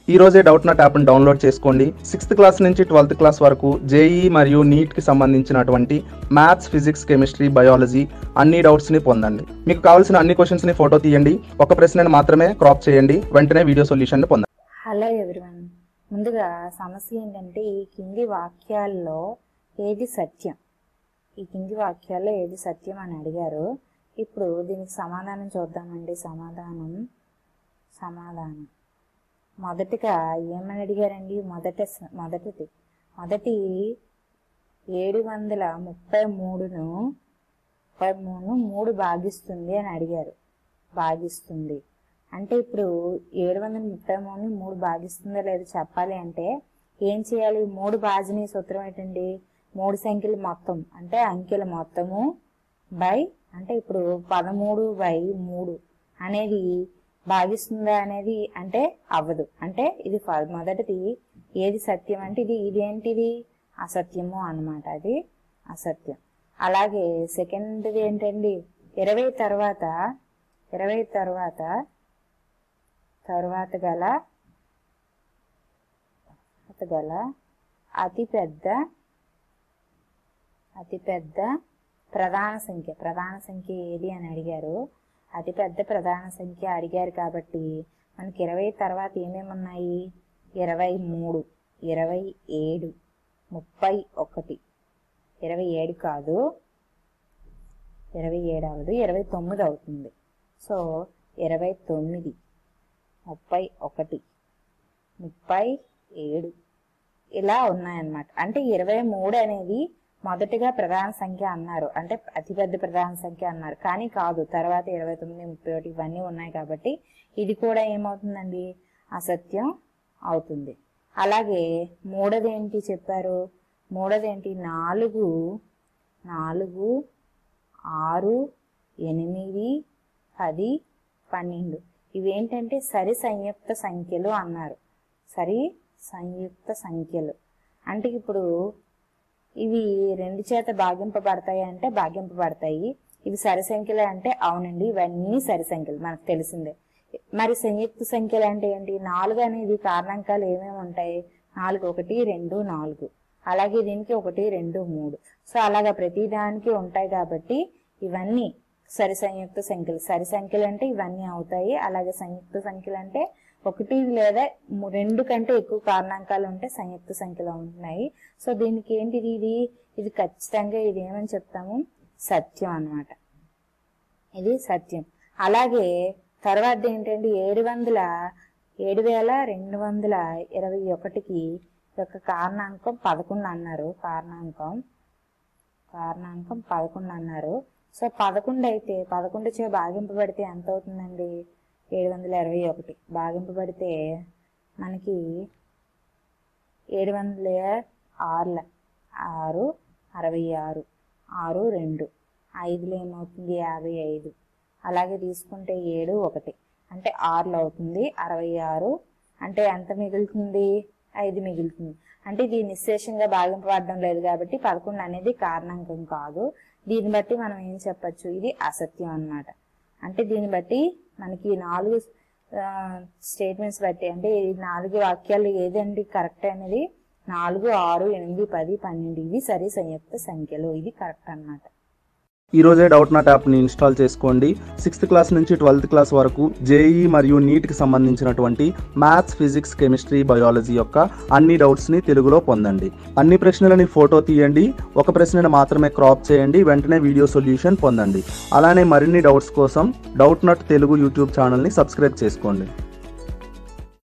ఈ రోజే Doubtnut యాప్ని డౌన్లోడ్ చేసుకోండి సిక్స్త్ క్లాస్ నుంచి ట్వెల్త్ క్లాస్ వరకు జేఈ మరియు నీట్కి సంబంధించినటువంటి మ్యాథ్స్ ఫిజిక్స్ కెమిస్ట్రీ బయాలజీ అన్ని డౌట్స్ని పొందండి మీకు కావాల్సిన అన్ని క్వశ్చన్స్ని ఫోటో తీయండి ఒక ప్రశ్నను మాత్రమే క్రాప్ చేయండి వెంటనే వీడియో సొల్యూషన్ పొందండి హలో ఎవ్రీవన్ ముందుగా సమస్య ఏంటంటే ఈ కింది వాక్యాల్లో ఏది సత్యం ఈ కింది వాక్యాల్లో ఏది సత్యం అని అడిగారు ఇప్పుడు దీనికి సమాధానం చూద్దామండి సమాధానం సమాధానం మొదటిగా ఏమని అడిగారండి మొదట మొదటిది మొదటి ఏడు వందల ముప్పై మూడును ముప్పై మూడును మూడు భాగిస్తుంది అని అడిగారు భాగిస్తుంది అంటే ఇప్పుడు ఏడు వందల ముప్పై మూడుని మూడు భాగిస్తుందో లేదో చెప్పాలి అంటే ఏం చేయాలి మూడు భాజనీ సూత్రం ఏంటండి మూడు సంఖ్యలు మొత్తం అంటే అంకెల మొత్తము బై అంటే ఇప్పుడు పదమూడు బై మూడు అనేది భాగిస్తుందా అనేది అంటే అవ్వదు అంటే ఇది ఫ- మొదటిది ఏది సత్యం అంటే ఇది ఇదేంటిది అసత్యము అన్నమాట అది అసత్యం అలాగే సెకండ్ది ఏంటండి ఇరవై తర్వాత ఇరవై తర్వాత తర్వాత గల తర్వాత గల అతి పెద్ద అతి పెద్ద ప్రధాన సంఖ్య ప్రధాన సంఖ్య ఏది అని అడిగారు అతి పెద్ద ప్రధాన సంఖ్య అడిగారు కాబట్టి మనకి ఇరవై తర్వాత ఏమేమి ఉన్నాయి ఇరవై మూడు ఇరవై ఏడు ముప్పై ఒకటి ఇరవై ఏడు కాదు ఇరవై ఏడు అవ్వదు ఇరవై తొమ్మిది అవుతుంది సో ఇరవై తొమ్మిది ముప్పై ఒకటి ముప్పై ఏడు ఇలా ఉన్నాయన్నమాట అంటే ఇరవై మూడు అనేది మొదటిగా ప్రధాన సంఖ్య అన్నారు అంటే అతిపెద్ద ప్రధాన సంఖ్య అన్నారు కానీ కాదు తర్వాత ఇరవై తొమ్మిది ముప్పై ఒకటి ఇవన్నీ ఉన్నాయి కాబట్టి ఇది కూడా ఏమవుతుందండి అసత్యం అవుతుంది అలాగే మూడోది ఏంటి చెప్పారు మూడోది ఏంటి నాలుగు నాలుగు ఆరు ఎనిమిది పది పన్నెండు ఇవేంటంటే సరి సంయుక్త సంఖ్యలు అన్నారు సరి సంయుక్త సంఖ్యలు అంటే ఇప్పుడు ఇవి రెండు చేత భాగింపబడతాయి అంటే భాగింపబడతాయి ఇవి సరి సంఖ్యలు అంటే అవునండి ఇవన్నీ సరి సంఖ్యలు మనకు తెలిసిందే మరి సంయుక్త సంఖ్యలు అంటే ఏంటి నాలుగు అనేది కారణాంకాలు ఏమేమి ఉంటాయి నాలుగు ఒకటి రెండు నాలుగు అలాగే దీనికి ఒకటి రెండు మూడు సో అలాగా ప్రతి దానికి ఉంటాయి కాబట్టి ఇవన్నీ సరి సంయుక్త సంఖ్యలు సరి సంఖ్యలు అంటే ఇవన్నీ అవుతాయి అలాగే సంయుక్త సంఖ్యలు అంటే ఒకటి లేదా ము- రెండు కంటే ఎక్కువ కారణాంకాలు ఉంటే సంయుక్త సంఖ్యలో ఉంటున్నాయి సో దీనికి ఏంటిది ఇది ఇది ఖచ్చితంగా ఇది ఏమని చెప్తాము సత్యం అన్నమాట ఇది సత్యం అలాగే తర్వాత ఏంటంటే ఏడు వందల ఏడు వేల రెండు వందల ఇరవై ఒకటికి యొక్క కారణాంకం పదకొండు అన్నారు కారణాంకం కారణాంకం పదకొండు అన్నారు సో పదకొండు అయితే పదకొండు చే భాగింపబడితే ఎంత అవుతుందండి ఏడు వందల ఇరవై ఒకటి భాగింపబడితే మనకి ఏడు వందల ఆరుల ఆరు అరవై ఆరు ఆరు రెండు ఐదులో ఏమవుతుంది యాభై ఐదు అలాగే తీసుకుంటే ఏడు ఒకటి అంటే ఆరులో అవుతుంది అరవై ఆరు అంటే ఎంత మిగులుతుంది ఐదు మిగులుతుంది అంటే ఇది నిశ్శేషంగా భాగింపబడడం లేదు కాబట్టి పదకొండు అనేది కారణాంకం కాదు దీన్ని బట్టి మనం ఏం చెప్పొచ్చు ఇది అసత్యం అన్నమాట అంటే దీన్ని బట్టి మనకి ఈ నాలుగు స్టేట్మెంట్స్ బట్టి అంటే ఈ నాలుగు వాక్యాలు ఏదండి కరెక్ట్ అనేది నాలుగు ఆరు ఎనిమిది పది పన్నెండు ఇవి సరి సంయుక్త సంఖ్యలు ఇది కరెక్ట్ అన్నమాట ఈ రోజే డౌట్ నాట్ యాప్ని ఇన్స్టాల్ చేసుకోండి సిక్స్త్ క్లాస్ నుంచి ట్వెల్త్ క్లాస్ వరకు జేఈ మరియు నీట్కి సంబంధించినటువంటి మ్యాథ్స్ ఫిజిక్స్ కెమిస్ట్రీ బయాలజీ యొక్క అన్ని డౌట్స్ని తెలుగులో పొందండి అన్ని ప్రశ్నలని ఫోటో తీయండి ఒక ప్రశ్నను మాత్రమే క్రాప్ చేయండి వెంటనే వీడియో సొల్యూషన్ పొందండి అలానే మరిన్ని డౌట్స్ కోసం డౌట్ నాట్ తెలుగు యూట్యూబ్ ఛానల్ని సబ్స్క్రైబ్ చేసుకోండి